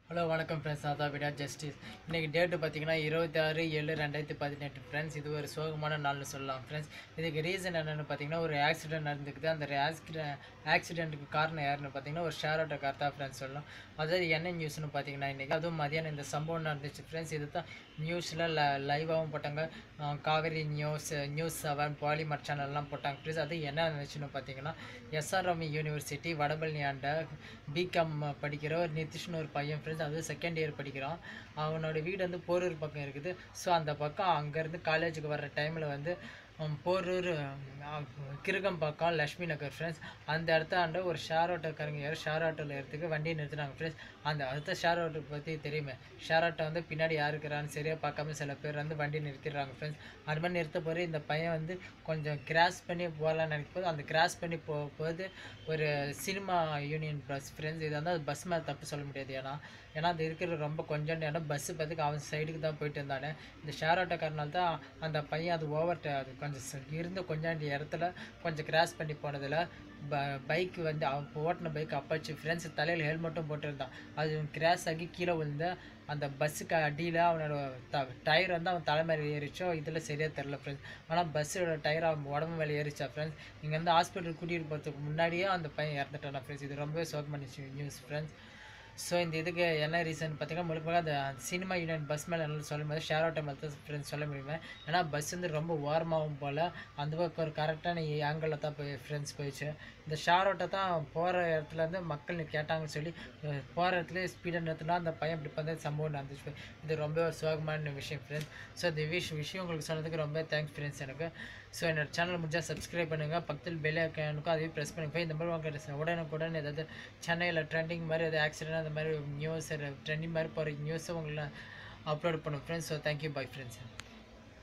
hello வணக்கம் friends அதான் விடா ஜஸ்டிஸ் இன்றைக்கி டேட்டு பார்த்தீங்கன்னா இருபத்தி ஆறு ஏழு ரெண்டாயிரத்தி பதினெட்டு ஃப்ரெண்ட்ஸ் இது ஒரு சோகமான நாள்னு சொல்லலாம் ஃப்ரெண்ட்ஸ் இதுக்கு ரீசன் என்னென்னு பார்த்தீங்கன்னா ஒரு ஆக்சிடென்ட் நடந்துக்குது அந்த ஆக்சிடென்ட் ஆக்சிடென்ட்டுக்கு காரணம் யாருன்னு பார்த்தீங்கன்னா ஒரு ஷேர் ஆட்டோ கார் தான் ஃப்ரெண்ட்ஸ் சொல்லலாம் அதாவது என்ன நியூஸ்னு பார்த்தீங்கன்னா இன்றைக்கி அதுவும் மதியானம் இந்த சம்பவம் நடந்துச்சு ஃப்ரெண்ட்ஸ் இது தான் நியூஸில் ல லைவாகவும் போட்டாங்க அஹ் Kaveri news news seven Polimer சேனல்லாம் போட்டாங்க ஃப்ரெண்ட்ஸ் அது என்ன இருந்துச்சுன்னு பார்த்தீங்கன்னா எஸ்ஆர்எம் யூனிவர்சிட்டி வடபழனி ஆண்ட பிகாம் படிக்கிற ஒரு நிதிஷ்னு ஒரு பையன் ஃப்ரெண்ட்ஸ் அது செகண்ட் இயர் படிக்கிறான் அவனோட வீடு வந்து போரூர் பக்கம் இருக்குது ஸோ அந்த பக்கம் அங்கேருந்து காலேஜுக்கு வர்ற டைமில் வந்து ஹம், போரூர் ஹம், கிருகம் பக்கம் லக்ஷ்மி நகர் ஃப்ரெண்ட்ஸ் அந்த இடத்த ஆண்ட ஒரு ஷேர் ஆட்டோக்காரங்க யாரும் ஷேர் ஆட்டோவில் எடுத்துக்கு வண்டியை நிறுத்துனாங்க ஃப்ரெண்ட்ஸ் அந்த அடுத்த ஷேர் ஆட்டோ பற்றி தெரியுமே ஷேர் ஆட்டோ வந்து பின்னாடி யார் இருக்கிறான்னு சரியாக பார்க்காம சில பேர் வந்து வண்டி நிறுத்திடுறாங்க ஃப்ரெண்ட்ஸ் அது மாதிரி நிறுத்த போகிற இந்த பையன் வந்து கொஞ்சம் கிராஸ் பண்ணி போகலான்னு நினைக்கும் போது அந்த கிராஸ் பண்ணி போகும்போது ஒரு சினிமா யூனியன் பஸ் ஃப்ரெண்ட்ஸ் இது வந்து பஸ் மேலே தப்பு சொல்ல முடியாது ஏன்னா ஏன்னா அது இருக்கிற ரொம்ப கொஞ்சம் இடம் பஸ்ஸு பார்த்துக்கு அவன் சைடுக்கு தான் போயிட்டு இருந்தானே இந்த ஷேர் ஆட்டோக்காரனால தான் அந்த பையன் அது ஓவர் அது கொஞ்சம் ச- இருந்த கொஞ்சம் இடத்துல கொஞ்சம் கிராஸ் பண்ணி போனதில் ப பைக் வந்து அவன் ஓட்டின பைக் அப்பாச்சு ஃப்ரெண்ட்ஸ் தலையில் ஹெல்மெட்டும் போட்டிருந்தான் அது கிராஸ் ஆகி கீழே விழுந்த அந்த பஸ்ஸுக்கு அடியில் அவனோட த டயர் வந்து அவன் தலை மேலே ஏறிச்சோ இதில் சரியாக தெரில ஃப்ரெண்ட்ஸ் ஆனால் பஸ்ஸோட டயர் அவன் உடம்பு மேலே ஏறிச்சா ஃப்ரெண்ட்ஸ் இங்கேருந்து ஹாஸ்பிட்டல் கூட்டிகிட்டு போகிறதுக்கு முன்னாடியே அந்த பையன் இறந்துட்டானா ஃப்ரெண்ட்ஸ் இது ரொம்பவே சோகமான நியூஸ் ஃப்ரெண்ட்ஸ் ஸோ இந்த இதுக்கு என்ன ரீசன் பார்த்தீங்கன்னா முழுக்க முழுக்க அந்த சினிமா யூனியன் பஸ் மேலே என்னால சொல்ல முடியாது ஷேர் ஆட்டோ மேலே தான் ஃப்ரெண்ட்ஸ் சொல்ல முடியுமே ஏன்னா பஸ் வந்து ரொம்ப ஓரமாகவும் போல் அந்த பக்கம் ஒரு கரெக்டான ஆங்கிளில் தான் போய் ஃப்ரெண்ட்ஸ் போயிடுச்சு இந்த ஷேர் ஆட்டோ தான் போகிற இடத்துல இருந்து மக்கள் கேட்டாங்கன்னு சொல்லி போகிற இடத்துல ஸ்பீடாக நிறுத்தினா அந்த பையன் இப்படி பண்ண சம்பவம் நடந்துச்சு இது ரொம்ப ஒரு சோகமான விஷயம் ஃப்ரெண்ட்ஸ் ஸோ இந்த விஷ் விஷயம் உங்களுக்கு சொன்னதுக்கு ரொம்ப தேங்க்ஸ் ஃப்ரெண்ட்ஸ் எனக்கு ஸோ என்னோட சேனல் முடிஞ்சால் சப்ஸ்கிரைப் பண்ணுங்கள் பக்கத்தில் பெல் ஐக்கானுக்கும் அதையும் ப்ரெஸ் பண்ணுங்க இந்த மாதிரி உங்கள் உடனுக்குடன் ஏதாவது சென்னையில் ட்ரெண்டிங் மாதிரி ஏதாவது ஆக்சிடென்ட் அந்த மாதிரி நியூஸ் ட்ரெண்டிங் மாதிரி போகிற நியூஸை உங்களை அப்லோட் பண்ணும் friends so thank you bye friends